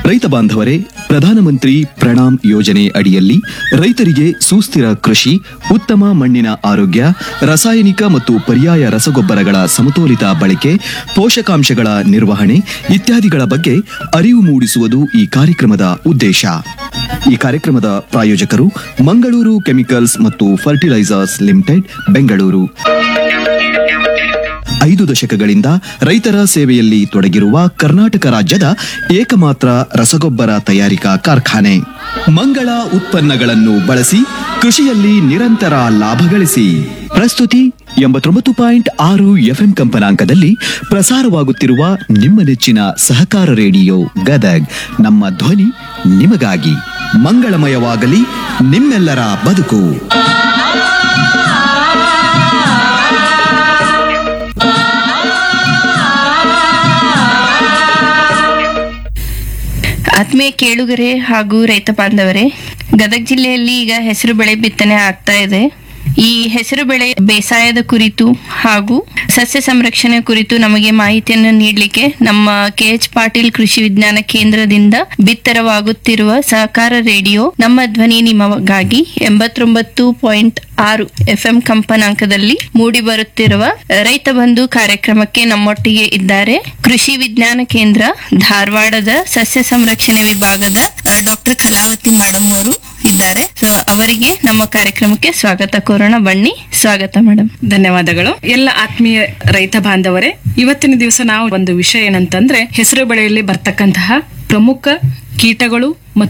ರೈತ ಬಾಂಧವರೇ ಪ್ರಧಾನಮಂತ್ರಿ ಪ್ರಣಾಮ್ ಯೋಜನೆ ಅಡಿಯಲ್ಲಿ ರೈತರಿಗೆ ಸುಸ್ಥಿರ ಕೃಷಿ ಉತ್ತಮ ಮಣ್ಣಿನ ಆರೋಗ್ಯ ರಾಸಾಯನಿಕ ಮತ್ತು ಪರ್ಯಾಯ ರಸಗೊಬ್ಬರಗಳ ಸಮತೋಲಿತ ಬಳಕೆ ಪೋಷಕಾಂಶಗಳ ನಿರ್ವಹಣೆ ಇತ್ಯಾದಿಗಳ ಬಗ್ಗೆ ಅರಿವು ಮೂಡಿಸುವುದು ಈ ಕಾರ್ಯಕ್ರಮದ ಉದ್ದೇಶ ಈ ಕಾರ್ಯಕ್ರಮದ ಪ್ರಾಯೋಜಕರು ಮಂಗಳೂರು ಕೆಮಿಕಲ್ಸ್ ಮತ್ತು ಫರ್ಟಿಲೈಸರ್ಸ್ ಲಿಮಿಟೆಡ್ ಬೆಂಗಳೂರು ಐದು ದಶಕಗಳಿಂದ ರೈತರ ಸೇವೆಯಲ್ಲಿ ತೊಡಗಿರುವ ಕರ್ನಾಟಕ ರಾಜ್ಯದ ಏಕಮಾತ್ರ ರಸಗೊಬ್ಬರ ತಯಾರಿಕಾ ಕಾರ್ಖಾನೆ ಮಂಗಳ ಉತ್ಪನ್ನಗಳನ್ನು ಬಳಸಿ ಕೃಷಿಯಲ್ಲಿ ನಿರಂತರ ಲಾಭ ಗಳಿಸಿ ಪ್ರಸ್ತುತಿ ಎಂಬತ್ತೊಂಬತ್ತು ಪಾಯಿಂಟ್ ಆರು ಎಫ್ಎಂ ಕಂಪನಾಂಕದಲ್ಲಿ ಪ್ರಸಾರವಾಗುತ್ತಿರುವ ನಿಮ್ಮ ನೆಚ್ಚಿನ ಸಹಕಾರ ರೇಡಿಯೋ ಗದಗ್ ನಮ್ಮ ಧ್ವನಿ ನಿಮಗಾಗಿ ಮಂಗಳಮಯವಾಗಲಿ ನಿಮ್ಮೆಲ್ಲರ ಬದುಕು ಆತ್ಮೀಯ ಕೇಳುಗರೆ ಹಾಗೂ ರೈತ ಬಾಂಧವರೇ ಗದಗ ಜಿಲ್ಲೆಯಲ್ಲಿ ಈಗ ಹೆಸರು ಬೆಳೆ ಬಿತ್ತನೆ ಆಗ್ತಾ ಇದೆ ಈ ಹೆಸರು ಬೆಳೆ ಬೇಸಾಯದ ಕುರಿತು ಹಾಗೂ ಸಸ್ಯ ಸಂರಕ್ಷಣೆ ಕುರಿತು ನಮಗೆ ಮಾಹಿತಿಯನ್ನು ನೀಡಲಿಕ್ಕೆ ನಮ್ಮ ಕೆ ಎಚ್ ಪಾಟೀಲ್ ಕೃಷಿ ವಿಜ್ಞಾನ ಕೇಂದ್ರದಿಂದ ಬಿತ್ತರವಾಗುತ್ತಿರುವ ಸಹಕಾರ ರೇಡಿಯೋ ನಮ್ಮ ಧ್ವನಿ ನಿಮಗಾಗಿ ಎಂಬತ್ತೊಂಬತ್ತು ಪಾಯಿಂಟ್ ಆರು ಎಫ್ಎಂ ಕಂಪನಾಂಕದಲ್ಲಿ ಮೂಡಿ ಬರುತ್ತಿರುವ ರೈತ ಬಂಧು ಕಾರ್ಯಕ್ರಮಕ್ಕೆ ನಮ್ಮೊಟ್ಟಿಗೆ ಇದ್ದಾರೆ ಕೃಷಿ ವಿಜ್ಞಾನ ಕೇಂದ್ರ ಧಾರವಾಡದ ಸಸ್ಯ ಸಂರಕ್ಷಣೆ ವಿಭಾಗದ ಡಾಕ್ಟರ್ ಕಲಾವತಿ ಮೇಡಮ್ ಅವರು ಇದ್ದಾರೆ ಸೊ ಅವರಿಗೆ ನಮ್ಮ ಕಾರ್ಯಕ್ರಮಕ್ಕೆ ಸ್ವಾಗತ ಕೋರೋಣ ಬನ್ನಿ ಸ್ವಾಗತ ಮೇಡಮ್ ಧನ್ಯವಾದಗಳು ಎಲ್ಲ ಆತ್ಮೀಯ ರೈತ ಬಾಂಧವರೇ ಇವತ್ತಿನ ದಿವಸ ನಾವು ಒಂದು ವಿಷಯ ಏನಂತಂದ್ರೆ ಹೆಸರು ಬೆಳೆಯಲ್ಲಿ ಬರ್ತಕ್ಕಂತಹ ಪ್ರಮುಖ ಕೀಟಗಳು